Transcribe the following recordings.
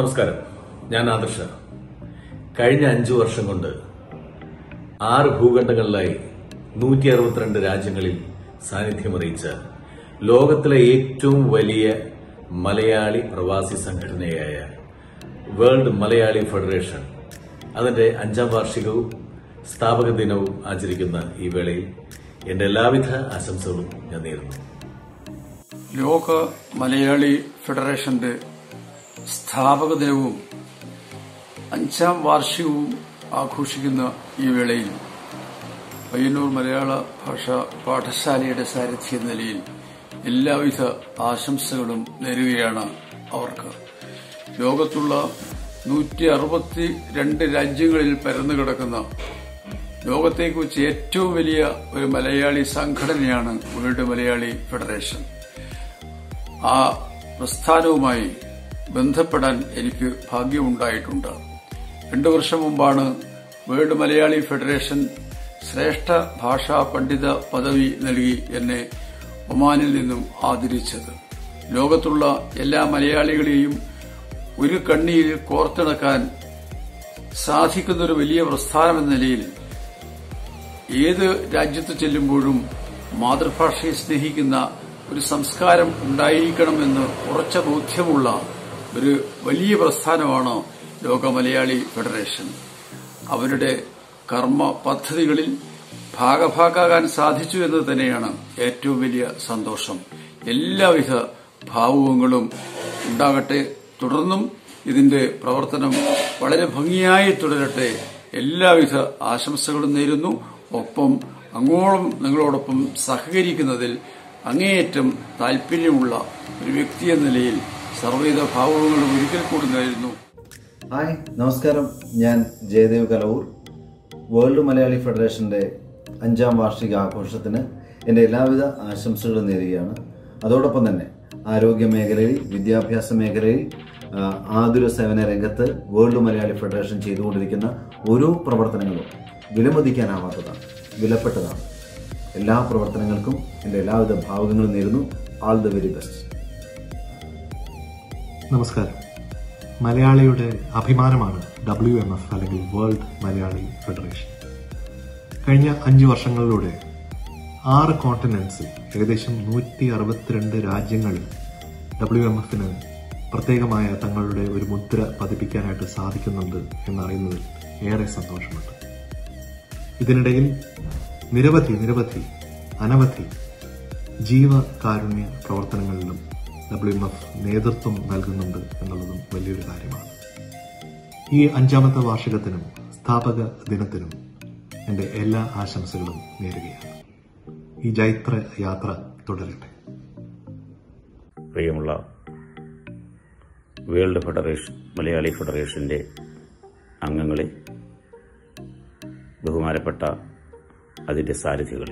നമസ്കാരം ഞാൻ ആദർശ കഴിഞ്ഞ അഞ്ചു വർഷം കൊണ്ട് ആറ് ഭൂഖണ്ഡങ്ങളിലായി നൂറ്റി അറുപത്തിരണ്ട് രാജ്യങ്ങളിൽ സാന്നിധ്യമറിയിച്ച ലോകത്തിലെ ഏറ്റവും വലിയ മലയാളി പ്രവാസി സംഘടനയായ വേൾഡ് മലയാളി ഫെഡറേഷൻ അതിന്റെ അഞ്ചാം വാർഷികവും സ്ഥാപക ദിനവും ആചരിക്കുന്ന ഈ വേളയിൽ എന്റെ എല്ലാവിധ ആശംസകളും ഞാൻ നേരുന്നു ലോക മലയാളി ഫെഡറേഷന്റെ സ്ഥാപക ദിനവും അഞ്ചാം വാർഷികവും ആഘോഷിക്കുന്ന ഈ വേളയിൽ പയ്യന്നൂർ മലയാള ഭാഷാ പാഠശാലയുടെ സാരഥി എന്ന നിലയിൽ എല്ലാവിധ ആശംസകളും നേരുകയാണ് അവർക്ക് ലോകത്തുള്ള നൂറ്റി അറുപത്തി രണ്ട് രാജ്യങ്ങളിൽ പരന്നു കിടക്കുന്ന ലോകത്തേക്ക് വെച്ച് ഏറ്റവും വലിയ ഒരു മലയാളി സംഘടനയാണ് വേൾഡ് മലയാളി ഫെഡറേഷൻ ആ പ്രസ്ഥാനവുമായി ബന്ധപ്പെടാൻ എനിക്ക് ഭാഗ്യമുണ്ടായിട്ടുണ്ട് രണ്ടു വർഷം മുമ്പാണ് വേൾഡ് മലയാളി ഫെഡറേഷൻ ശ്രേഷ്ഠ ഭാഷാ പണ്ഡിത പദവി നൽകി എന്നെ ഒമാനിൽ നിന്നും ആദരിച്ചത് ലോകത്തുള്ള എല്ലാ മലയാളികളെയും ഒരു കണ്ണിയിൽ കോർത്തിണക്കാൻ സാധിക്കുന്ന ഒരു വലിയ പ്രസ്ഥാനം എന്ന നിലയിൽ ഏത് രാജ്യത്ത് ചെല്ലുമ്പോഴും മാതൃഭാഷയെ സ്നേഹിക്കുന്ന ഒരു സംസ്കാരം ഉണ്ടായിരിക്കണമെന്ന് ഉറച്ച ബോധ്യമുള്ള ഒരു വലിയ പ്രസ്ഥാനമാണ് ലോക മലയാളി ഫെഡറേഷൻ അവരുടെ കർമ്മ പദ്ധതികളിൽ ഭാഗഭാക്കാകാൻ സാധിച്ചു എന്ന് തന്നെയാണ് ഏറ്റവും വലിയ സന്തോഷം എല്ലാവിധ ഭാവുകങ്ങളും ഉണ്ടാകട്ടെ തുടർന്നും ഇതിന്റെ പ്രവർത്തനം വളരെ ഭംഗിയായി തുടരട്ടെ എല്ലാവിധ ആശംസകളും നേരുന്നു ഒപ്പം അങ്ങോളം നിങ്ങളോടൊപ്പം സഹകരിക്കുന്നതിൽ അങ്ങേയറ്റം താല്പര്യമുള്ള ഒരു വ്യക്തി എന്ന നിലയിൽ സർവ്വവിധ ഭാവങ്ങളും ഒരിക്കൽ കൂടി നേരുന്നു ഹായ് നമസ്കാരം ഞാൻ ജയദേവ് കലവൂർ വേൾഡ് മലയാളി ഫെഡറേഷൻ്റെ അഞ്ചാം വാർഷിക ആഘോഷത്തിന് എൻ്റെ എല്ലാവിധ ആശംസകളും നേരുകയാണ് അതോടൊപ്പം തന്നെ ആരോഗ്യ മേഖലയിൽ വിദ്യാഭ്യാസ മേഖലയിൽ ആ, ആതുര സേവന രംഗത്ത് വേൾഡ് മലയാളി ഫെഡറേഷൻ ചെയ്തുകൊണ്ടിരിക്കുന്ന ഓരോ പ്രവർത്തനങ്ങളും വിലമതിക്കാനാവാത്തതാണ് വിലപ്പെട്ടതാണ് എല്ലാ പ്രവർത്തനങ്ങൾക്കും എൻ്റെ എല്ലാവിധ ഭാവുകങ്ങളും നേരുന്നു ആൾ ദ വെരി ബെസ്റ്റ് നമസ്കാരം മലയാളിയുടെ അഭിമാനമാണ് ഡബ്ല്യു എം എഫ് അല്ലെങ്കിൽ വേൾഡ് മലയാളി ഫെഡറേഷൻ കഴിഞ്ഞ അഞ്ചു വർഷങ്ങളിലൂടെ ആറ് കോണ്ടിനെന്റ്സിൽ ഏകദേശം നൂറ്റി അറുപത്തിരണ്ട് രാജ്യങ്ങളിൽ ഡബ്ല്യു എം എഫിന് പ്രത്യേകമായ തങ്ങളുടെ ഒരു മുദ്ര പതിപ്പിക്കാനായിട്ട് സാധിക്കുന്നുണ്ട് എന്നറിയുന്നതിൽ ഏറെ സന്തോഷമുണ്ട് ഇതിനിടയിൽ നിരവധി നിരവധി അനവധി ജീവകാരുണ്യ പ്രവർത്തനങ്ങളിലും ഡബ്ല്യു എം എഫ് നേതൃത്വം നൽകുന്നുണ്ട് എന്നുള്ളതും വലിയൊരു കാര്യമാണ് ഈ അഞ്ചാമത്തെ വാർഷികത്തിനും സ്ഥാപക ദിനത്തിനും എൻ്റെ എല്ലാ ആശംസകളും നേരുകയാണ് ഈ ജൈത്ര യാത്ര തുടരട്ടെ പ്രിയമുള്ള വേൾഡ് ഫെഡറേഷൻ മലയാളി ഫെഡറേഷൻ്റെ അംഗങ്ങളെ ബഹുമാനപ്പെട്ട അതിൻ്റെ സാരഥികളെ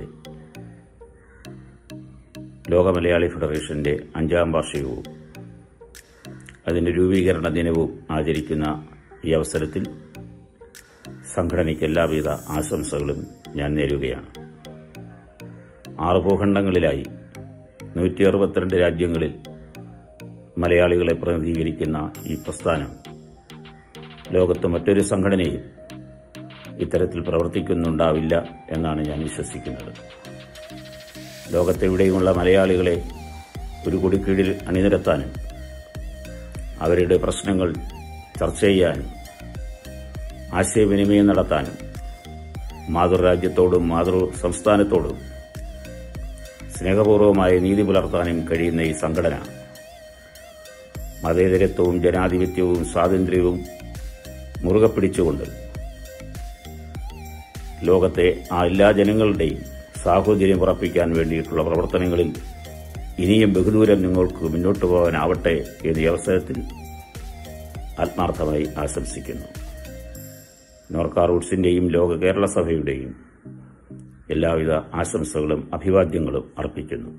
ലോക മലയാളി ഫെഡറേഷൻ്റെ അഞ്ചാം വാർഷികവും അതിൻ്റെ രൂപീകരണ ദിനവും ആചരിക്കുന്ന ഈ അവസരത്തിൽ സംഘടനയ്ക്ക് എല്ലാവിധ ആശംസകളും ഞാൻ നേരുകയാണ് ആറ് ഭൂഖണ്ഡങ്ങളിലായി നൂറ്റി അറുപത്തിരണ്ട് രാജ്യങ്ങളിൽ മലയാളികളെ പ്രതിനിധീകരിക്കുന്ന ഈ പ്രസ്ഥാനം ലോകത്ത് മറ്റൊരു സംഘടനയും ഇത്തരത്തിൽ പ്രവർത്തിക്കുന്നുണ്ടാവില്ല എന്നാണ് ഞാൻ വിശ്വസിക്കുന്നത് ലോകത്തെവിടെയുമുള്ള മലയാളികളെ ഒരു കുടിക്കീഴിൽ അണിനിരത്താനും അവരുടെ പ്രശ്നങ്ങൾ ചർച്ച ചെയ്യാനും ആശയവിനിമയം നടത്താനും മാതൃരാജ്യത്തോടും മാതൃ സംസ്ഥാനത്തോടും സ്നേഹപൂർവമായ നീതി പുലർത്താനും കഴിയുന്ന ഈ സംഘടന മതേതരത്വവും ജനാധിപത്യവും സ്വാതന്ത്ര്യവും മുറുകെ പിടിച്ചുകൊണ്ട് ലോകത്തെ ആ എല്ലാ ജനങ്ങളുടെയും സാഹോദര്യം ഉറപ്പിക്കാൻ വേണ്ടിയിട്ടുള്ള പ്രവർത്തനങ്ങളിൽ ഇനിയും ബഹുദൂരം നിങ്ങൾക്ക് മുന്നോട്ട് പോകാനാവട്ടെ എന്നീ അവസരത്തിൽ ആത്മാർത്ഥമായി ആശംസിക്കുന്നു നോർക്ക റൂട്ട്സിന്റെയും ലോക കേരള സഭയുടെയും എല്ലാവിധ ആശംസകളും അഭിവാദ്യങ്ങളും അർപ്പിക്കുന്നു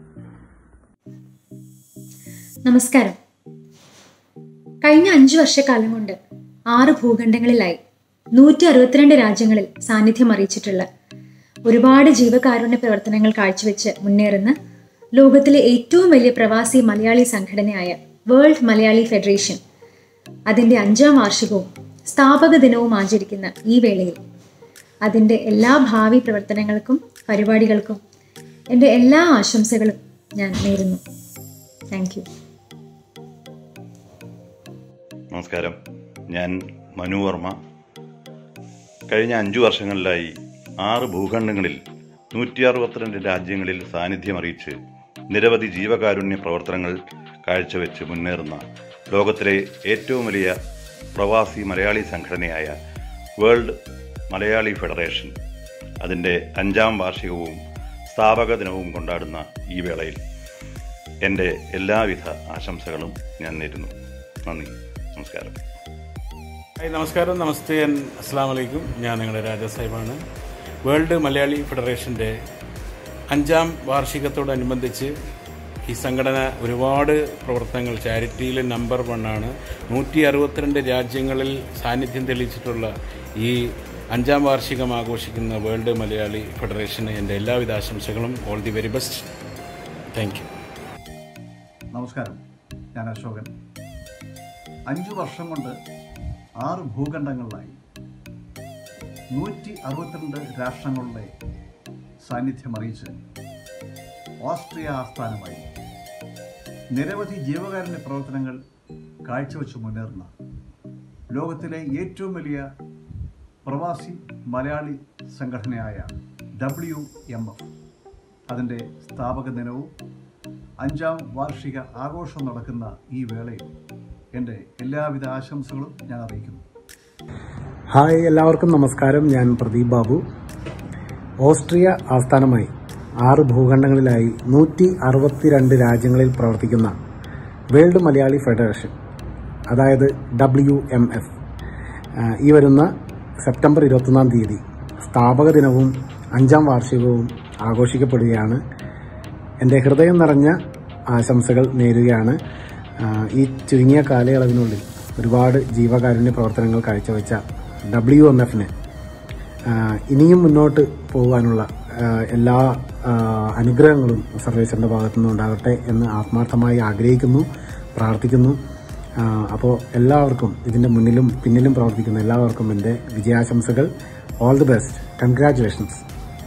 നമസ്കാരം കഴിഞ്ഞ അഞ്ചു വർഷക്കാലം കൊണ്ട് ആറ് ഭൂഖണ്ഡങ്ങളിലായി നൂറ്റി അറുപത്തിരണ്ട് രാജ്യങ്ങളിൽ സാന്നിധ്യം അറിയിച്ചിട്ടുള്ള ഒരുപാട് ജീവകാരുണ്യ പ്രവർത്തനങ്ങൾ കാഴ്ചവെച്ച് മുന്നേറുന്ന ലോകത്തിലെ ഏറ്റവും വലിയ പ്രവാസി മലയാളി സംഘടനയായ വേൾഡ് മലയാളി ഫെഡറേഷൻ അതിൻ്റെ അഞ്ചാം വാർഷികവും സ്ഥാപക ദിനവും ആചരിക്കുന്ന ഈ വേളയിൽ അതിൻ്റെ എല്ലാ ഭാവി പ്രവർത്തനങ്ങൾക്കും പരിപാടികൾക്കും എൻ്റെ എല്ലാ ആശംസകളും ഞാൻ നേരുന്നു താങ്ക് യു നമസ്കാരം ഞാൻ മനു വർമ്മ കഴിഞ്ഞ അഞ്ചു വർഷങ്ങളിലായി ആറ് ഭൂഖണ്ഡങ്ങളിൽ നൂറ്റി അറുപത്തിരണ്ട് രാജ്യങ്ങളിൽ സാന്നിധ്യമറിയിച്ച് നിരവധി ജീവകാരുണ്യ പ്രവർത്തനങ്ങൾ കാഴ്ചവെച്ച് മുന്നേറുന്ന ലോകത്തിലെ ഏറ്റവും വലിയ പ്രവാസി മലയാളി സംഘടനയായ വേൾഡ് മലയാളി ഫെഡറേഷൻ അതിൻ്റെ അഞ്ചാം വാർഷികവും സ്ഥാപക ദിനവും കൊണ്ടാടുന്ന ഈ വേളയിൽ എൻ്റെ എല്ലാവിധ ആശംസകളും ഞാൻ നേരുന്നു നന്ദി നമസ്കാരം ഹായ് നമസ്കാരം നമസ്തേ ആൻഡ് അസ്സാം വലൈക്കും ഞാൻ നിങ്ങളുടെ രാജാ സാഹിബാണ് വേൾഡ് മലയാളി ഫെഡറേഷൻ്റെ അഞ്ചാം വാർഷികത്തോടനുബന്ധിച്ച് ഈ സംഘടന ഒരുപാട് പ്രവർത്തനങ്ങൾ ചാരിറ്റിയിൽ നമ്പർ വണ്ണാണ് നൂറ്റി അറുപത്തിരണ്ട് രാജ്യങ്ങളിൽ സാന്നിധ്യം തെളിയിച്ചിട്ടുള്ള ഈ അഞ്ചാം വാർഷികം ആഘോഷിക്കുന്ന വേൾഡ് മലയാളി ഫെഡറേഷന് എൻ്റെ എല്ലാവിധ ആശംസകളും all the very best thank you നമസ്കാരം ഞാൻ അശോകൻ അഞ്ചു വർഷം കൊണ്ട് ആറ് ഭൂഖണ്ഡങ്ങളിലായി നൂറ്റി അറുപത്തിരണ്ട് രാഷ്ട്രങ്ങളുടെ സാന്നിധ്യം അറിയിച്ച് ഓസ്ട്രിയ ആസ്ഥാനമായി നിരവധി ജീവകാരുണ്യ പ്രവർത്തനങ്ങൾ കാഴ്ചവെച്ച് മുന്നേറുന്ന ലോകത്തിലെ ഏറ്റവും വലിയ പ്രവാസി മലയാളി സംഘടനയായ ഡബ്ല്യു എം എഫ് അതിൻ്റെ സ്ഥാപക ദിനവും അഞ്ചാം വാർഷിക ആഘോഷം നടക്കുന്ന ഈ വേളയിൽ എൻ്റെ എല്ലാവിധ ആശംസകളും ഞാൻ അറിയിക്കുന്നു ഹായ് എല്ലാവർക്കും നമസ്കാരം ഞാൻ പ്രദീപ് ബാബു ഓസ്ട്രിയ ആസ്ഥാനമായി ആറ് ഭൂഖണ്ഡങ്ങളിലായി നൂറ്റി അറുപത്തിരണ്ട് രാജ്യങ്ങളിൽ പ്രവർത്തിക്കുന്ന വേൾഡ് മലയാളി ഫെഡറേഷൻ അതായത് ഡബ്ല്യു എം എഫ് ഈ വരുന്ന സെപ്റ്റംബർ ഇരുപത്തൊന്നാം തീയതി സ്ഥാപക ദിനവും അഞ്ചാം വാർഷികവും ആഘോഷിക്കപ്പെടുകയാണ് എൻ്റെ ഹൃദയം നിറഞ്ഞ ആശംസകൾ നേരുകയാണ് ആ, ഈ ചുരുങ്ങിയ കാലയളവിനുള്ളിൽ ഒരുപാട് ജീവകാരുണ്യ പ്രവർത്തനങ്ങൾ കാഴ്ചവെച്ച ഡബ്ല്യു എം എഫിന് ഇനിയും മുന്നോട്ട് പോകാനുള്ള ആ, എല്ലാ ആ, അനുഗ്രഹങ്ങളും സർവേശ്വരൻ്റെ ഭാഗത്തുനിന്ന് ഉണ്ടാകട്ടെ എന്ന് ആത്മാർത്ഥമായി ആഗ്രഹിക്കുന്നു പ്രാർത്ഥിക്കുന്നു അപ്പോൾ എല്ലാവർക്കും ഇതിൻ്റെ മുന്നിലും പിന്നിലും പ്രവർത്തിക്കുന്ന എല്ലാവർക്കും എൻ്റെ വിജയാശംസകൾ ഓൾ ദി ബെസ്റ്റ് കൺഗ്രാറ്റുലേഷൻസ്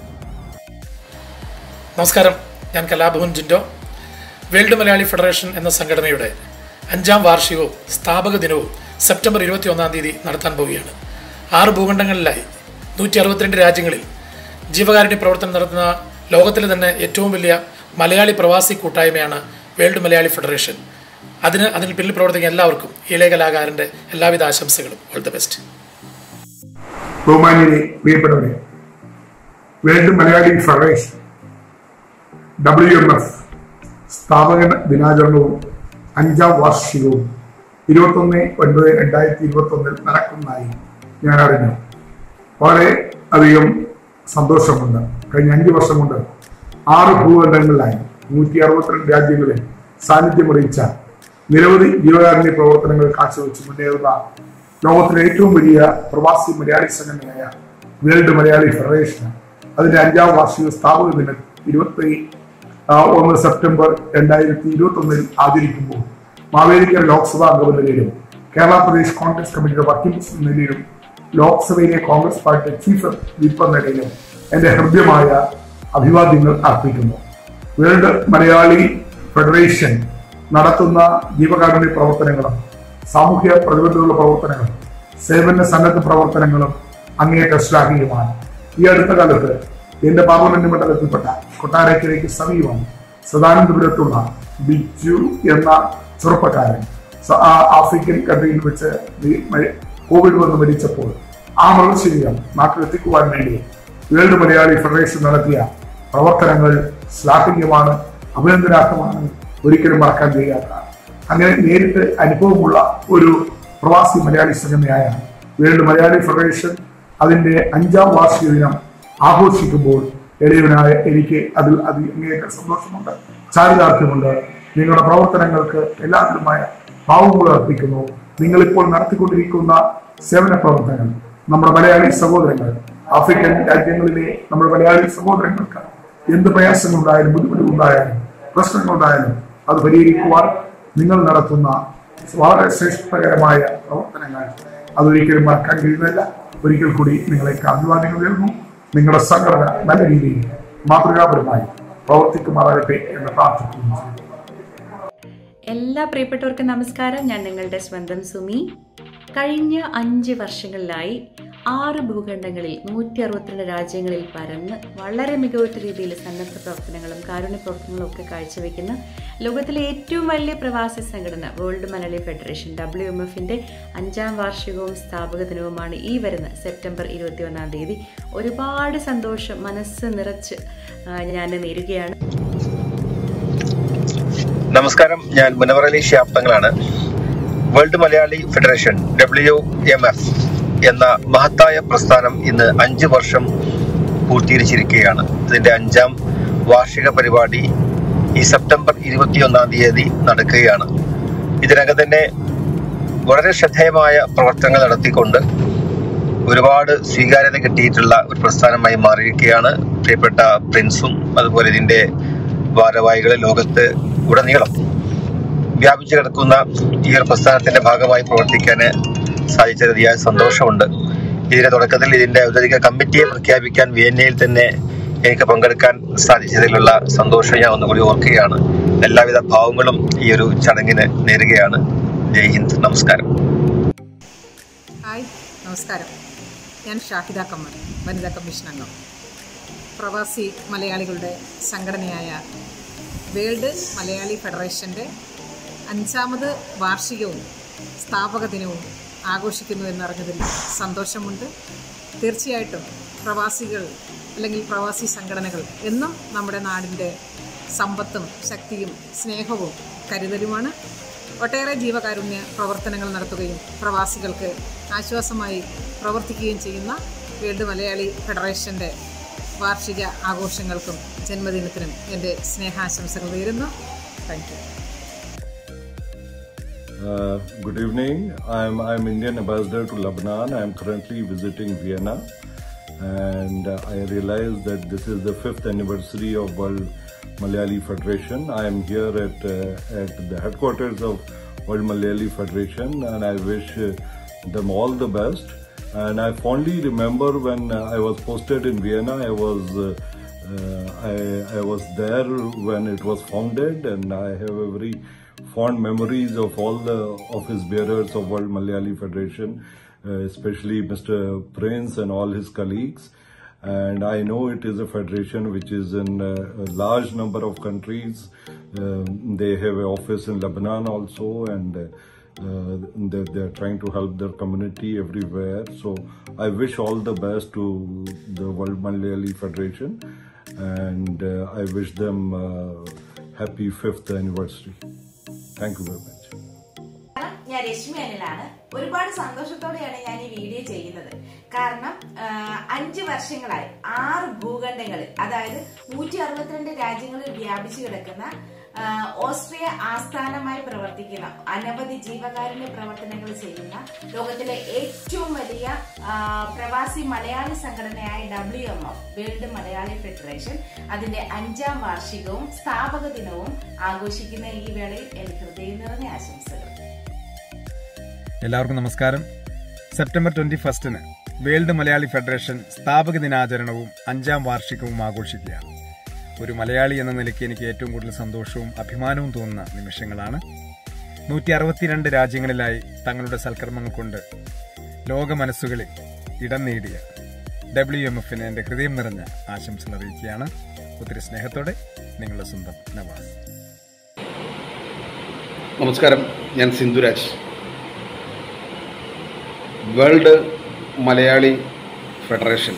നമസ്കാരം ഞാൻ കലാഭവൻ ജിൻഡോ വേൾഡ് മലയാളി ഫെഡറേഷൻ എന്ന സംഘടനയുടെ അഞ്ചാം വാർഷികവും സ്ഥാപക ദിനവും സെപ്റ്റംബർ ഇരുപത്തി ഒന്നാം തീയതി നടത്താൻ പോവുകയാണ് ആറ് ഭൂഖണ്ഡങ്ങളിലായി നൂറ്റി അറുപത്തിരണ്ട് രാജ്യങ്ങളിൽ ജീവകാരുണ്യ പ്രവർത്തനം നടത്തുന്ന ലോകത്തിലെ തന്നെ ഏറ്റവും വലിയ മലയാളി പ്രവാസി കൂട്ടായ്മയാണ് വേൾഡ് മലയാളി ഫെഡറേഷൻ അതിന് അതിന് പിന്നിൽ പ്രവർത്തിക്കുന്ന എല്ലാവർക്കും ഇളയ കലാകാരൻ്റെ എല്ലാവിധ ആശംസകളും ഓൾ ദ ബെസ്റ്റ് ബഹുമാന്യരെ പ്രിയപ്പെട്ടവരെ world Malayali federation W M F സ്ഥാപക ദിനാചരണവും അഞ്ചാം വാർഷികവും ഇരുപത്തൊന്ന് ഒൻപത് രണ്ടായിരത്തി ഇരുപത്തി ഒന്നിൽ നടക്കുന്നതായി ഞാൻ അറിഞ്ഞു വളരെ അധികം സന്തോഷമുണ്ട് കഴിഞ്ഞ അഞ്ച് വർഷം കൊണ്ട് ആറ് ഭൂഖണ്ഡങ്ങളിലായി നൂറ്റി അറുപത്തിരണ്ട് രാജ്യങ്ങളിൽ സാന്നിധ്യമറിയിച്ച നിരവധി ജീവകാരുണ്യ പ്രവർത്തനങ്ങൾ കാഴ്ചവെച്ച് മുന്നേറുന്ന ലോകത്തിലെ ഏറ്റവും വലിയ പ്രവാസി മലയാളി സംഘടനയായ വേൾഡ് മലയാളി ഫെഡറേഷൻ അതിന്റെ അഞ്ചാം വാർഷിക സ്ഥാപക ദിനം ഇരുപത്തി ആ, ഒന്ന് സെപ്റ്റംബർ രണ്ടായിരത്തി ഇരുപത്തി ഒന്നിൽ ആചരിക്കുമ്പോൾ മാവേലിക്കര ലോക്സഭാ അംഗം എന്ന നിലയിലും കേരള പ്രദേശ് കോൺഗ്രസ് കമ്മിറ്റിയുടെ വർക്കിംഗ് പ്രസിഡന്റ് എന്ന നിലയിലും ലോക്സഭയിലെ കോൺഗ്രസ് പാർട്ടി ചീഫ് വിപ്പ് എന്ന നിലയിലും എന്റെ ഹൃദ്യമായ അഭിവാദ്യങ്ങൾ അർപ്പിക്കുന്നു വേൾഡ് മലയാളി ഫെഡറേഷൻ നടത്തുന്ന ജീവകാരുണ്യ പ്രവർത്തനങ്ങളും സാമൂഹ്യ പ്രതിബദ്ധതയുള്ള പ്രവർത്തനങ്ങളും സേവന സന്നദ്ധ പ്രവർത്തനങ്ങളും അങ്ങേയറ്റ ശ്ലാഘനീയമാണ് ഈ അടുത്ത കാലത്ത് എന്റെ പാർലമെന്റ് മണ്ഡലത്തിൽപ്പെട്ട കൊട്ടാരക്കരയ്ക്ക് സമീപം സദാനന്ദപുരത്തുള്ള ബിജു എന്ന ചെറുപ്പക്കാരൻ സ- ആ ആഫ്രിക്കൻ കൺട്രിയിൽ വെച്ച് ഈ മ- കോവിഡ് വന്ന് മരിച്ചപ്പോൾ ആ മൃതശരീരം നാട്ടിലെത്തിക്കുവാൻ വേണ്ടി വേൾഡ് മലയാളി ഫെഡറേഷൻ നടത്തിയ പ്രവർത്തനങ്ങൾ ശ്ലാഘനീയമാണ് അഭിനന്ദനാർഹമാണ് ഒരിക്കലും മറക്കാൻ കഴിയാത്ത അങ്ങനെ നേരിട്ട് അനുഭവമുള്ള ഒരു പ്രവാസി മലയാളി സംഘടനയായ വേൾഡ് മലയാളി ഫെഡറേഷൻ അതിന്റെ അഞ്ചാം വാർഷിക ദിനം ആഘോഷിക്കുമ്പോൾ എളിയവനായ എനിക്ക് അതിൽ അങ്ങേയറ്റ സന്തോഷമുണ്ട് ചാരിതാർത്ഥ്യമുണ്ട് നിങ്ങളുടെ പ്രവർത്തനങ്ങൾക്ക് എല്ലാത്തിലുമായ ഭാവങ്ങൾ അർപ്പിക്കുന്നു നിങ്ങളിപ്പോൾ നടത്തിക്കൊണ്ടിരിക്കുന്ന സേവന പ്രവർത്തനങ്ങൾ നമ്മുടെ മലയാളി സഹോദരങ്ങൾ ആഫ്രിക്കൻ രാജ്യങ്ങളിലെ നമ്മുടെ മലയാളി സഹോദരങ്ങൾക്ക് എന്ത് പ്രയാസങ്ങളുണ്ടായാലും ബുദ്ധിമുട്ടുകളുണ്ടായാലും പ്രശ്നങ്ങളുണ്ടായാലും അത് പരിഹരിക്കുവാൻ നിങ്ങൾ നടത്തുന്ന വളരെ ശ്രേഷ്ഠകരമായ പ്രവർത്തനങ്ങൾ അതൊരിക്കലും മറക്കാൻ കഴിയുന്നില്ല ഒരിക്കൽ കൂടി നിങ്ങളേക്ക് അഭിവാദ്യങ്ങൾ നേരുന്നു നിങ്ങളുടെ സംഘടന നല്ല രീതിയിൽ മാതൃകാപരമായി പ്രവർത്തിക്കുമാറാകട്ടെ എന്ന് പ്രാർത്ഥിക്കുന്നു എല്ലാ പ്രിയപ്പെട്ടവർക്കും നമസ്കാരം ഞാൻ നിങ്ങളുടെ സ്വന്തം സുമി കഴിഞ്ഞ അഞ്ച് വർഷങ്ങളിലായി ആറ് ഭൂഖണ്ഡങ്ങളിൽ നൂറ്റി അറുപത്തിരണ്ട് രാജ്യങ്ങളിൽ പരന്ന് വളരെ മികവുറ്റ രീതിയിൽ സന്നദ്ധ പ്രവർത്തനങ്ങളും കാരുണ്യ പ്രവർത്തനങ്ങളും ഒക്കെ കാഴ്ചവെക്കുന്ന ലോകത്തിലെ ഏറ്റവും വലിയ പ്രവാസി സംഘടന world Malayali federation W M എഫിൻ്റെ അഞ്ചാം വാർഷികവും സ്ഥാപക ദിനവുമാണ് ഈ വരുന്ന സെപ്റ്റംബർ ഇരുപത്തി ഒന്നാം തീയതി ഒരുപാട് സന്തോഷം മനസ്സ് നിറച്ച് ആ, ഞാൻ നേരുകയാണ് നമസ്കാരം ഞാൻ മുനവറലി ഷിയാബ്തങ്ങളാണ് world Malayali federation W M F എന്ന മഹത്തായ പ്രസ്ഥാനം ഇന്ന് അഞ്ച് വർഷം പൂർത്തീകരിച്ചിരിക്കുകയാണ് ഇതിന്റെ അഞ്ചാം വാർഷിക പരിപാടി ഈ സെപ്റ്റംബർ ഇരുപത്തിയൊന്നാം തീയതി നടക്കുകയാണ് ഇതിനകം തന്നെ വളരെ ശ്രദ്ധേയമായ പ്രവർത്തനങ്ങൾ നടത്തിക്കൊണ്ട് ഒരുപാട് സ്വീകാര്യത കിട്ടിയിട്ടുള്ള ഒരു പ്രസ്ഥാനമായി മാറിയിരിക്കുകയാണ് പ്രിയപ്പെട്ട പ്രിൻസും അതുപോലെ ഇതിന്റെ ഭാരവാഹികളെ ലോകത്ത് ഉടനീളം വ്യാപിച്ചു കിടക്കുന്ന ഈ ഒരു പ്രസ്ഥാനത്തിന്റെ ഭാഗമായി പ്രവർത്തിക്കാൻ സാധിച്ചത് അതിയായ സന്തോഷമുണ്ട് ഇതിന്റെ തുടക്കത്തിൽ ഇതിന്റെ ഔദ്യോഗിക കമ്മിറ്റിയെ പ്രഖ്യാപിക്കാൻ വിയന്നയിൽ തന്നെ എനിക്ക് പങ്കെടുക്കാൻ സാധിച്ചതിലുള്ള സന്തോഷം ഞാൻ ഒന്നുകൂടി ഓർക്കുകയാണ് എല്ലാവിധ ഭാവങ്ങളും ഈ ഒരു ചടങ്ങിന് നേരുകയാണ് ജയ് ഹിന്ദ് നമസ്കാരം ഹായ് നമസ്കാരം ഞാൻ ഷാഹിദ കമ്മർ വനിതാ കമ്മീഷൻ അംഗം പ്രവാസി മലയാളികളുടെ സംഘടനയായ വേൾഡ് മലയാളി ഫെഡറേഷൻ്റെ അഞ്ചാമത് വാർഷികവും സ്ഥാപക ദിനവും ആഘോഷിക്കുന്നു എന്നറിഞ്ഞതിൽ സന്തോഷമുണ്ട് തീർച്ചയായിട്ടും പ്രവാസികൾ അല്ലെങ്കിൽ പ്രവാസി സംഘടനകൾ എന്നും നമ്മുടെ നാടിൻ്റെ സമ്പത്തും ശക്തിയും സ്നേഹവും കരുതലുമാണ് ഒട്ടേറെ ജീവകാരുണ്യ പ്രവർത്തനങ്ങൾ നടത്തുകയും പ്രവാസികൾക്ക് ആശ്വാസമായി പ്രവർത്തിക്കുകയും ചെയ്യുന്ന വേൾഡ് മലയാളി ഫെഡറേഷൻ്റെ വാർഷിക ആഘോഷങ്ങൾക്കും ജന്മദിനത്തിനും എൻ്റെ സ്നേഹാശംസകൾ നേരുന്നു thank you Uh, good evening. I'm I'm Indian ambassador to Lebanon. I'm currently visiting Vienna, and uh, I realize that this is the fifth anniversary of World Malayali Federation. I am here at uh, at the headquarters of World Malayali Federation, and I wish uh, them all the best. And I fondly remember when uh, I was posted in Vienna. I was uh, uh, I, I was there when it was founded, and I have a very fond memories of all the office bearers of World Malayali Federation, uh, especially Mr. Prince and all his colleagues. And I know it is a federation which is in uh, a large number of countries. Um, they have an office in Lebanon also, and uh, uh, they, they're trying to help their community everywhere. So I wish all the best to the World Malayali Federation, and uh, I wish them uh, happy fifth anniversary. Thank you very much. ഞാൻ രശ്മി അനിലാണ് ഒരുപാട് സന്തോഷത്തോടെയാണ് ഞാൻ ഈ video ചെയ്യുന്നത് കാരണം ആ, അഞ്ച് വർഷങ്ങളായി ആറ് ഭൂഖണ്ഡങ്ങളിൽ അതായത് നൂറ്റി അറുപത്തിരണ്ട് രാജ്യങ്ങളിൽ വ്യാപിച്ചു കിടക്കുന്ന ആ, ഓസ്ട്രിയ ആസ്ഥാനമായി പ്രവർത്തിക്കുന്ന അനവധി ജീവകാരുണ്യ പ്രവർത്തനങ്ങൾ ചെയ്യുന്ന ലോകത്തിലെ ഏറ്റവും വലിയ ആ, പ്രവാസി മലയാളി സംഘടനയായ W M F world Malayali federation അതിന്റെ അഞ്ചാം വാർഷികവും സ്ഥാപക ദിനവും ആഘോഷിക്കുന്ന ഈ വേളയിൽ എനിക്ക് ഹൃദയം നിറഞ്ഞ ആശംസകൾ എല്ലാവർക്കും നമസ്കാരം സെപ്റ്റംബർ ട്വന്റി ഫസ്റ്റിന് വേൾഡ് മലയാളി ഫെഡറേഷൻ സ്ഥാപക ദിനാചരണവും അഞ്ചാം വാർഷികവും ആഘോഷിക്കുകയാണ് ഒരു മലയാളി എന്ന നിലയ്ക്ക് എനിക്ക് ഏറ്റവും കൂടുതൽ സന്തോഷവും അഭിമാനവും തോന്നുന്ന നിമിഷങ്ങളാണ് നൂറ്റി അറുപത്തിരണ്ട് രാജ്യങ്ങളിലായി തങ്ങളുടെ സൽക്കർമ്മങ്ങൾ കൊണ്ട് ലോക മനസ്സുകളിൽ ഇടം നേടിയ ഡബ്ല്യു എം എഫിന് എൻ്റെ ഹൃദയം നിറഞ്ഞ ആശംസകൾ അറിയിക്കുകയാണ് ഒത്തിരി സ്നേഹത്തോടെ നിങ്ങളുടെ സ്വന്തം നവാസ് നമസ്കാരം ഞാൻ സിന്ധുരാജ് വേൾഡ് മലയാളി ഫെഡറേഷൻ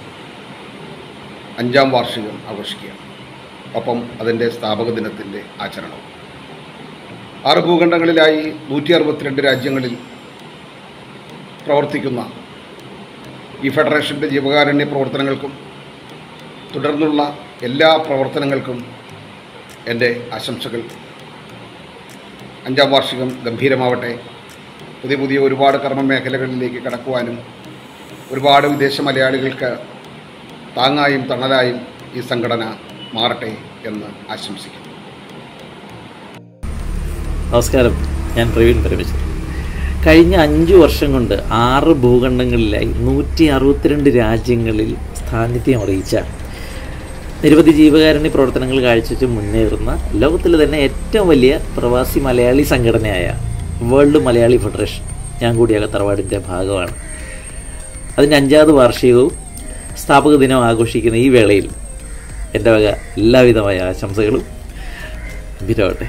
അഞ്ചാം വാർഷികം ആഘോഷിക്കുകയാണ് ഒപ്പം അതിൻ്റെ സ്ഥാപക ദിനത്തിൻ്റെ ആചരണം ആറ് ഭൂഖണ്ഡങ്ങളിലായി നൂറ്റി അറുപത്തിരണ്ട് രാജ്യങ്ങളിൽ പ്രവർത്തിക്കുന്ന ഈ ഫെഡറേഷൻ്റെ ജീവകാരുണ്യ പ്രവർത്തനങ്ങൾക്കും തുടർന്നുള്ള എല്ലാ പ്രവർത്തനങ്ങൾക്കും എൻ്റെ ആശംസകൾ അഞ്ചാം വാർഷികം ഗംഭീരമാവട്ടെ പുതിയ പുതിയ ഒരുപാട് കർമ്മ മേഖലകളിലേക്ക് കടക്കുവാനും ഒരുപാട് വിദേശ മലയാളികൾക്ക് താങ്ങായും തണലായും ഈ സംഘടന മാറട്ടെ എന്ന് ആശംസിക്കുന്നു നമസ്കാരം ഞാൻ പ്രവീൺ പരമേശ്വർ കഴിഞ്ഞ അഞ്ച് വർഷം കൊണ്ട് ആറ് ഭൂഖണ്ഡങ്ങളിലായി നൂറ്റി അറുപത്തിരണ്ട് രാജ്യങ്ങളിൽ സാന്നിധ്യം അറിയിച്ച നിരവധി ജീവകാരുണ്യ പ്രവർത്തനങ്ങൾ കാഴ്ചവെച്ച് മുന്നേറുന്ന ലോകത്തിലെ തന്നെ ഏറ്റവും വലിയ പ്രവാസി മലയാളി സംഘടനയായ വേൾഡ് മലയാളി ഫെഡറേഷൻ ഞാൻ കൂടിയാകെ തറവാടിൻ്റെ ഭാഗമാണ് അതിൻ്റെ അഞ്ചാമത് വാർഷികവും സ്ഥാപക ദിനം ആഘോഷിക്കുന്ന ഈ വേളയിൽ എൻ്റെ വക എല്ലാവിധമായ ആശംസകളും ഗംഭീരമാവട്ടെ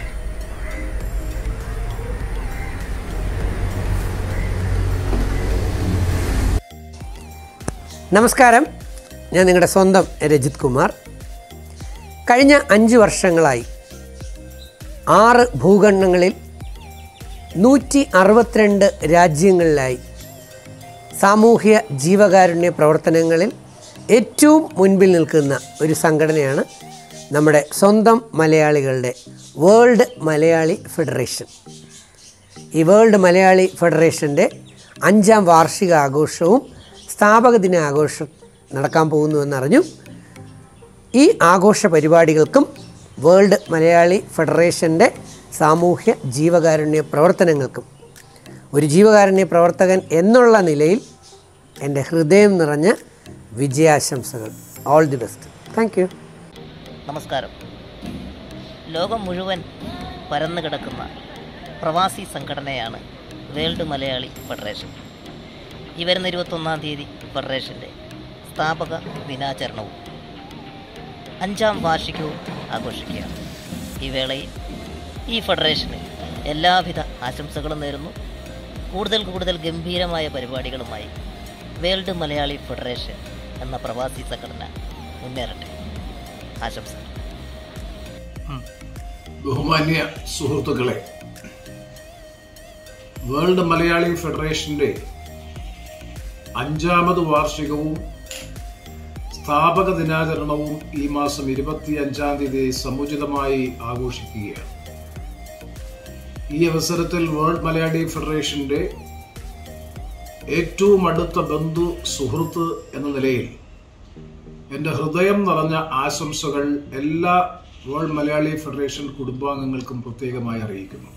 നമസ്കാരം ഞാൻ നിങ്ങളുടെ സ്വന്തം രജിത് കുമാർ കഴിഞ്ഞ അഞ്ച് വർഷങ്ങളായി ആറ് ഭൂഖണ്ഡങ്ങളിൽ നൂറ്റി അറുപത്തിരണ്ട് രാജ്യങ്ങളിലായി സാമൂഹ്യ ജീവകാരുണ്യ പ്രവർത്തനങ്ങളിൽ ഏറ്റവും മുൻപിൽ നിൽക്കുന്ന ഒരു സംഘടനയാണ് നമ്മുടെ സ്വന്തം മലയാളികളുടെ വേൾഡ് മലയാളി ഫെഡറേഷൻ ഈ വേൾഡ് മലയാളി ഫെഡറേഷൻ്റെ അഞ്ചാം വാർഷിക ആഘോഷവും സ്ഥാപക ദിന ആഘോഷം നടക്കാൻ പോകുന്നുവെന്നറിഞ്ഞു ഈ ആഘോഷ പരിപാടികൾക്കും വേൾഡ് മലയാളി ഫെഡറേഷൻ്റെ സാമൂഹ്യ ജീവകാരുണ്യ പ്രവർത്തനങ്ങൾക്കും ഒരു ജീവകാരുണ്യ പ്രവർത്തകൻ എന്നുള്ള നിലയിൽ എൻ്റെ ഹൃദയം നിറഞ്ഞ വിജയാശംസകൾ all the best thank you നമസ്കാരം ലോകം മുഴുവൻ പരന്നു കിടക്കുന്ന പ്രവാസി സംഘടനയാണ് വേൾഡ് മലയാളി ഫെഡറേഷൻ ഈ വരുന്ന ഇരുപത്തൊന്നാം തീയതി ഫെഡറേഷൻ്റെ സ്ഥാപക ദിനാചരണവും അഞ്ചാം വാർഷികവും ആഘോഷിക്കുകയാണ് ഈ വേളയിൽ ഈ ഫെഡറേഷന് എല്ലാവിധ ആശംസകളും നേരുന്നു കൂടുതൽ കൂടുതൽ ഗംഭീരമായ പരിപാടികളുമായി വേൾഡ് മലയാളി ഫെഡറേഷൻ എന്ന പ്രവാസി സംഘടന മുന്നേറട്ടെ ആശംസകൾ ബഹുമാന്യ സുഹൃത്തുക്കളെ വേൾഡ് മലയാളി ഫെഡറേഷന്റെ അഞ്ചാമത് വാർഷികവും സ്ഥാപക ദിനാചരണവും ഈ മാസം ഇരുപത്തി അഞ്ചാം തീയതി സമുചിതമായി ആഘോഷിക്കുകയാണ് ഈ അവസരത്തിൽ വേൾഡ് മലയാളി ഫെഡറേഷന്റെ ഏറ്റവും അടുത്ത ബന്ധു സുഹൃത്ത് എന്ന നിലയിൽ എൻ്റെ ഹൃദയം നിറഞ്ഞ ആശംസകൾ എല്ലാ വേൾഡ് മലയാളി ഫെഡറേഷൻ കുടുംബാംഗങ്ങൾക്കും പ്രത്യേകമായി അറിയിക്കുന്നു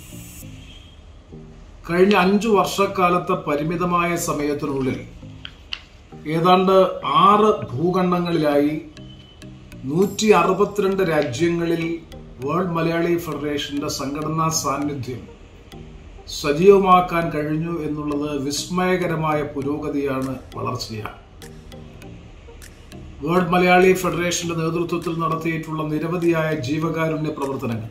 കഴിഞ്ഞ അഞ്ചു വർഷക്കാലത്തെ പരിമിതമായ സമയത്തിനുള്ളിൽ ഏതാണ്ട് ആറ് ഭൂഖണ്ഡങ്ങളിലായി നൂറ്റി അറുപത്തിരണ്ട് രാജ്യങ്ങളിൽ വേൾഡ് മലയാളി ഫെഡറേഷന്റെ സംഘടനാ സാന്നിധ്യം സജീവമാക്കാൻ കഴിഞ്ഞു എന്നുള്ളത് വിസ്മയകരമായ പുരോഗതിയാണ് വളർച്ചയാണ് വേൾഡ് മലയാളി ഫെഡറേഷന്റെ നേതൃത്വത്തിൽ നടത്തിയിട്ടുള്ള നിരവധിയായ ജീവകാരുണ്യ പ്രവർത്തനങ്ങൾ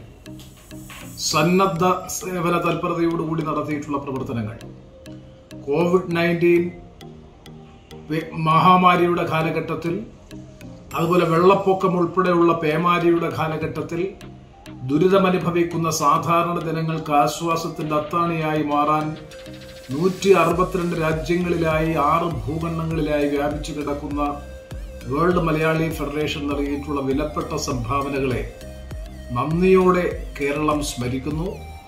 സന്നദ്ധ സേവന തൽപരതയോടുകൂടി നടത്തിയിട്ടുള്ള പ്രവർത്തനങ്ങൾ കോവിഡ് നയൻറ്റീൻ മഹാമാരിയുടെ കാലഘട്ടത്തിൽ അതുപോലെ വെള്ളപ്പൊക്കം ഉൾപ്പെടെയുള്ള പേമാരിയുടെ കാലഘട്ടത്തിൽ ദുരിതമനുഭവിക്കുന്ന സാധാരണ ജനങ്ങൾക്ക് ആശ്വാസത്തിന്റെ അത്താണിയായി മാറാൻ നൂറ്റി അറുപത്തിരണ്ട് രാജ്യങ്ങളിലായി ആറ് ഭൂഖണ്ഡങ്ങളിലായി വ്യാപിച്ചു കിടക്കുന്ന വേൾഡ് മലയാളി ഫെഡറേഷൻ നൽകിയിട്ടുള്ള വിലപ്പെട്ട സംഭാവനകളെ നന്ദിയോടെ കേരളം സ്മരിക്കുന്നു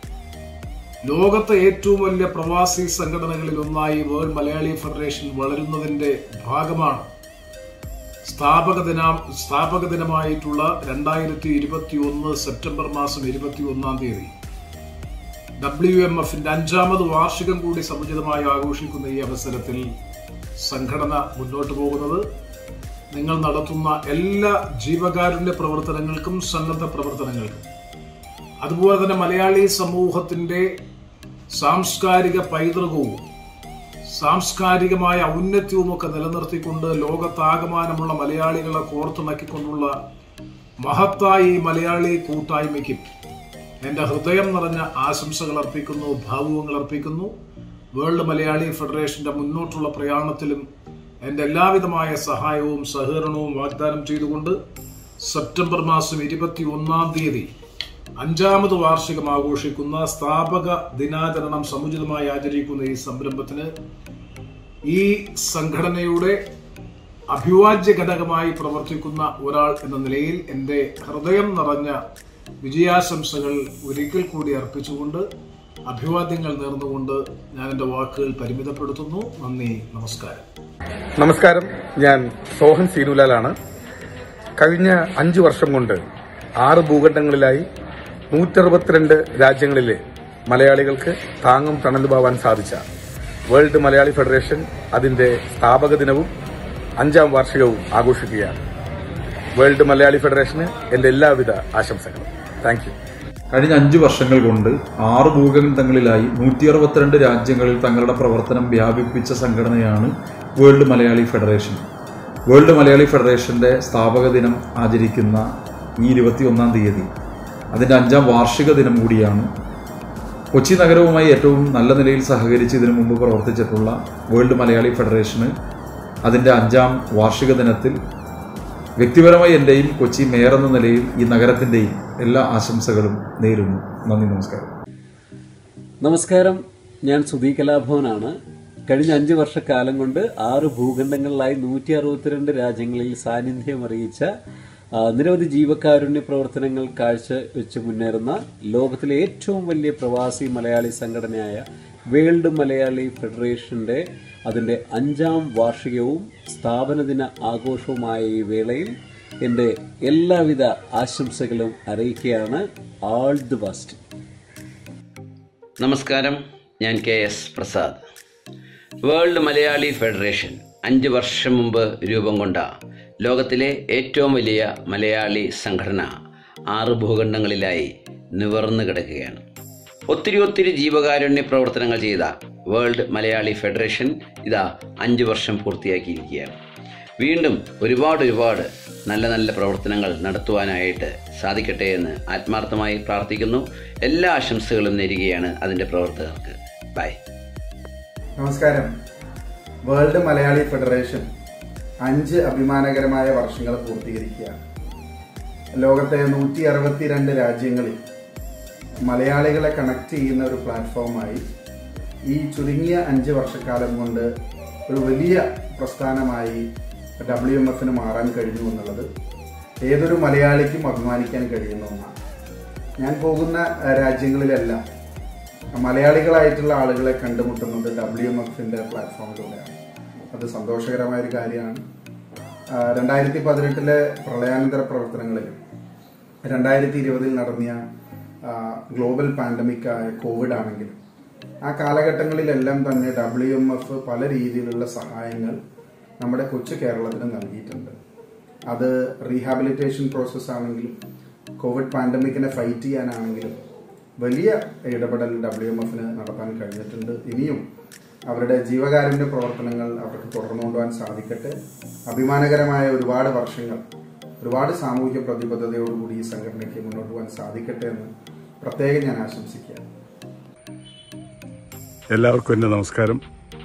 ലോകത്തെ ഏറ്റവും വലിയ പ്രവാസി സംഘടനകളിൽ ഒന്നായി വേൾഡ് മലയാളി ഫെഡറേഷൻ വളരുന്നതിന്റെ ഭാഗമാണ് സ്ഥാപക ദിനം സ്ഥാപക ദിനമായിട്ടുള്ള രണ്ടായിരത്തി ഇരുപത്തി ഒന്ന് സെപ്റ്റംബർ മാസം ഇരുപത്തി ഒന്നാം തീയതി ഡബ്ല്യു എം എഫിന്റെ അഞ്ചാമത് വാർഷികം കൂടി സമുചിതമായി ആഘോഷിക്കുന്ന ഈ അവസരത്തിൽ സംഘടന മുന്നോട്ട് പോകുന്നത് നിങ്ങൾ നടത്തുന്ന എല്ലാ ജീവകാരുണ്യ പ്രവർത്തനങ്ങൾക്കും സന്നദ്ധ പ്രവർത്തനങ്ങൾക്കും അതുപോലെ തന്നെ മലയാളി സമൂഹത്തിന്റെ സാംസ്കാരിക പൈതൃകവും സാംസ്കാരികമായ ഔന്നത്യവുമൊക്കെ നിലനിർത്തിക്കൊണ്ട് ലോകത്താകമാനമുള്ള മലയാളികളെ കോർത്തിണക്കിക്കൊണ്ടുള്ള മഹത്തായ ഈ മലയാളി കൂട്ടായ്മയ്ക്കും എന്റെ ഹൃദയം നിറഞ്ഞ ആശംസകൾ അർപ്പിക്കുന്നു ഭാവുകങ്ങൾ അർപ്പിക്കുന്നു വേൾഡ് മലയാളി ഫെഡറേഷന്റെ മുന്നോട്ടുള്ള പ്രയാണത്തിലും എന്റെ എല്ലാവിധമായ സഹായവും സഹകരണവും വാഗ്ദാനം ചെയ്തുകൊണ്ട് സെപ്റ്റംബർ മാസം ഇരുപത്തി ഒന്നാം തീയതി അഞ്ചാമത് വാർഷികം ആഘോഷിക്കുന്ന സ്ഥാപക ദിനാചരണം സമുചിതമായി ആചരിക്കുന്ന ഈ സംരംഭത്തിന് ഈ സംഘടനയുടെ അഭിവാജ്യ ഘടകമായി പ്രവർത്തിക്കുന്ന ഒരാൾ എന്ന നിലയിൽ എൻ്റെ ഹൃദയം നിറഞ്ഞ വിജയാശംസകൾ ഒരിക്കൽ കൂടി അർപ്പിച്ചുകൊണ്ട് അഭിവാദ്യങ്ങൾ നേർന്നുകൊണ്ട് ഞാൻ എൻ്റെ വാക്കുകൾ പരിമിതപ്പെടുത്തുന്നു നന്ദി നമസ്കാരം നമസ്കാരം ഞാൻ സോഹൻ സീനുലാലാണ് കഴിഞ്ഞ അഞ്ചു വർഷം കൊണ്ട് ആറ് ഭൂഖണ്ഡങ്ങളിലായി നൂറ്ററുപത്തിരണ്ട് രാജ്യങ്ങളിലെ മലയാളികൾക്ക് താങ്ങും തണലുമാവാൻ സാധിച്ച വേൾഡ് മലയാളി ഫെഡറേഷൻ അതിന്റെ സ്ഥാപക ദിനവും അഞ്ചാം വാർഷികവും ആഘോഷിക്കുകയാണ് വേൾഡ് മലയാളി ഫെഡറേഷന് എന്റെ എല്ലാവിധ ആശംസകളും താങ്ക് യു കഴിഞ്ഞ അഞ്ചു വർഷങ്ങൾ കൊണ്ട് ആറ് ഭൂഖണ്ഡങ്ങളിലായി നൂറ്റി അറുപത്തിരണ്ട് രാജ്യങ്ങളിൽ തങ്ങളുടെ പ്രവർത്തനം വ്യാപിപ്പിച്ച സംഘടനയാണ് world Malayali federation world Malayali ഫെഡറേഷന്റെ സ്ഥാപക ദിനം ആചരിക്കുന്ന ഈ ഇരുപത്തിയൊന്നാം തീയതി അതിൻ്റെ അഞ്ചാം വാർഷിക ദിനം കൂടിയാണ് കൊച്ചി നഗരവുമായി ഏറ്റവും നല്ല നിലയിൽ സഹകരിച്ച് ഇതിനു മുമ്പ് പ്രവർത്തിച്ചിട്ടുള്ള വേൾഡ് മലയാളി ഫെഡറേഷന് അതിൻ്റെ അഞ്ചാം വാർഷിക ദിനത്തിൽ വ്യക്തിപരമായി എൻ്റെയും കൊച്ചി മേയർ എന്ന നിലയിൽ ഈ നഗരത്തിൻ്റെയും എല്ലാ ആശംസകളും നേരുന്നു നന്ദി നമസ്കാരം നമസ്കാരം ഞാൻ സുധി കലാഭവനാണ് കഴിഞ്ഞ അഞ്ച് വർഷക്കാലം കൊണ്ട് ആറ് ഭൂഖണ്ഡങ്ങളിലായി നൂറ്റി അറുപത്തിരണ്ട് രാജ്യങ്ങളിൽ സാന്നിധ്യം അറിയിച്ച ആ, നിരവധി ജീവകാരുണ്യ പ്രവർത്തനങ്ങൾ കാഴ്ചവെച്ച് മുന്നേറുന്ന ലോകത്തിലെ ഏറ്റവും വലിയ പ്രവാസി മലയാളി സംഘടനയായ വേൾഡ് മലയാളി ഫെഡറേഷന്റെ അതിന്റെ അഞ്ചാം വാർഷികവും സ്ഥാപന ദിന ആഘോഷവുമായ ഈ വേളയിൽ എൻ്റെ എല്ലാവിധ ആശംസകളും അറിയിക്കുകയാണ് ആൾ ദി ബെസ്റ്റ് നമസ്കാരം ഞാൻ K S Prasad world Malayali federation അഞ്ച് വർഷം മുമ്പ് രൂപം കൊണ്ട ലോകത്തിലെ ഏറ്റവും വലിയ മലയാളി സംഘടന ആറ് ഭൂഖണ്ഡങ്ങളിലായി നിവർന്നു കിടക്കുകയാണ് ഒത്തിരി ഒത്തിരി ജീവകാരുണ്യ പ്രവർത്തനങ്ങൾ ചെയ്ത വേൾഡ് മലയാളി ഫെഡറേഷൻ ഇതാ അഞ്ച് വർഷം പൂർത്തിയാക്കിയിരിക്കുകയാണ് വീണ്ടും ഒരുപാട് ഒരുപാട് നല്ല നല്ല പ്രവർത്തനങ്ങൾ നടത്തുവാനായിട്ട് സാധിക്കട്ടെ എന്ന് ആത്മാർത്ഥമായി പ്രാർത്ഥിക്കുന്നു എല്ലാ ആശംസകളും നേരുകയാണ് അതിൻ്റെ പ്രവർത്തകർക്ക് ബൈ നമസ്കാരം വേൾഡ് മലയാളി ഫെഡറേഷൻ അഞ്ച് അഭിമാനകരമായ വർഷങ്ങൾ പൂർത്തീകരിക്കുകയാണ് ലോകത്തെ നൂറ്റി അറുപത്തിരണ്ട് രാജ്യങ്ങളിൽ മലയാളികളെ കണക്ട് ചെയ്യുന്ന ഒരു പ്ലാറ്റ്ഫോമായി ഈ ചുരുങ്ങിയ അഞ്ച് വർഷക്കാലം കൊണ്ട് ഒരു വലിയ പ്രസ്ഥാനമായി ഡബ്ല്യു എം എഫിന് മാറാൻ കഴിഞ്ഞു എന്നുള്ളത് ഏതൊരു മലയാളിക്കും അഭിമാനിക്കാൻ കഴിയുന്ന ഒന്നാണ് ഞാൻ പോകുന്ന അഹ്, രാജ്യങ്ങളിലെല്ലാം മലയാളികളായിട്ടുള്ള ആളുകളെ കണ്ടുമുട്ടുന്നത് ഡബ്ല്യു എം എഫിൻ്റെ പ്ലാറ്റ്ഫോമിലൂടെയാണ് അത് സന്തോഷകരമായ ഒരു കാര്യമാണ് ആ, രണ്ടായിരത്തി പതിനെട്ടിലെ പ്രളയാനന്തര പ്രവർത്തനങ്ങളിലും രണ്ടായിരത്തി ഇരുപതിൽ നടന്നിയ ആ, ഗ്ലോബൽ പാൻഡമിക് ആയ കോവിഡ് ആണെങ്കിലും ആ കാലഘട്ടങ്ങളിലെല്ലാം തന്നെ ഡബ്ല്യു എം എഫ് പല രീതിയിലുള്ള സഹായങ്ങൾ നമ്മുടെ കൊച്ചു കേരളത്തിന് നൽകിയിട്ടുണ്ട് അത് റീഹാബിലിറ്റേഷൻ പ്രോസസ്സ് ആണെങ്കിലും കോവിഡ് പാൻഡമിക്കിനെ ഫൈറ്റ് ചെയ്യാനാണെങ്കിലും വലിയ ഇടപെടൽ ഡബ്ല്യു എം എഫിന് നടത്താൻ കഴിഞ്ഞിട്ടുണ്ട് ഇനിയും അവരുടെ ജീവകാരുണ്യ പ്രവർത്തനങ്ങൾ അവർക്ക് തുടർന്നു കൊണ്ടുപോകാൻ സാധിക്കട്ടെ അഭിമാനകരമായ ഒരുപാട് വർഷങ്ങൾ ഒരുപാട് സാമൂഹിക പ്രതിബദ്ധതയോടുകൂടി ഈ സംഘടനയ്ക്ക് മുന്നോട്ട് പോകാൻ സാധിക്കട്ടെ എന്ന് പ്രത്യേകം ഞാൻ ആശംസിക്കുകയാണ് എല്ലാവർക്കും എൻ്റെ നമസ്കാരം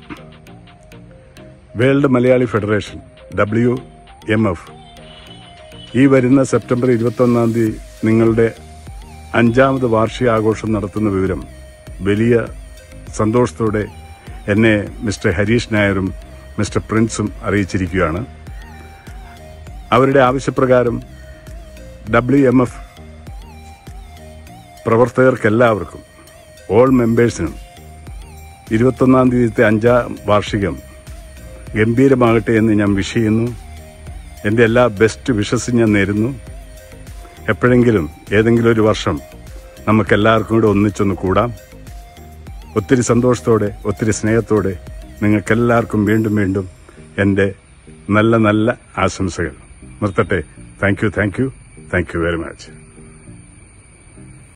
world Malayali federation W M F ഈ വരുന്ന സെപ്റ്റംബർ ഇരുപത്തൊന്നാം തീയതി നിങ്ങളുടെ അഞ്ചാമത് വാർഷികാഘോഷം നടത്തുന്ന വിവരം വലിയ സന്തോഷത്തോടെ എന്നെ മിസ്റ്റർ ഹരീഷ് നായരും മിസ്റ്റർ പ്രിൻസും അറിയിച്ചിരിക്കുകയാണ് അവരുടെ ആവശ്യപ്രകാരം ഡബ്ല്യു എം എഫ് പ്രവർത്തകർക്കെല്ലാവർക്കും ഓൾ മെമ്പേഴ്സിനും ഇരുപത്തൊന്നാം തീയതിത്തെ അഞ്ചാം വാർഷികം ഗംഭീരമാകട്ടെ എന്ന് ഞാൻ വിഷ് ചെയ്യുന്നു എൻ്റെ എല്ലാ ബെസ്റ്റ് വിഷസും ഞാൻ നേരുന്നു എപ്പോഴെങ്കിലും ഏതെങ്കിലും ഒരു വർഷം നമുക്കെല്ലാവർക്കും കൂടെ ഒന്നിച്ചൊന്ന് കൂടാം ഒത്തിരി സന്തോഷത്തോടെ ഒത്തിരി സ്നേഹത്തോടെ നിങ്ങൾക്കെല്ലാവർക്കും വീണ്ടും വീണ്ടും എൻ്റെ നല്ല നല്ല ആശംസകൾ നിർത്തട്ടെ thank you thank you thank you very much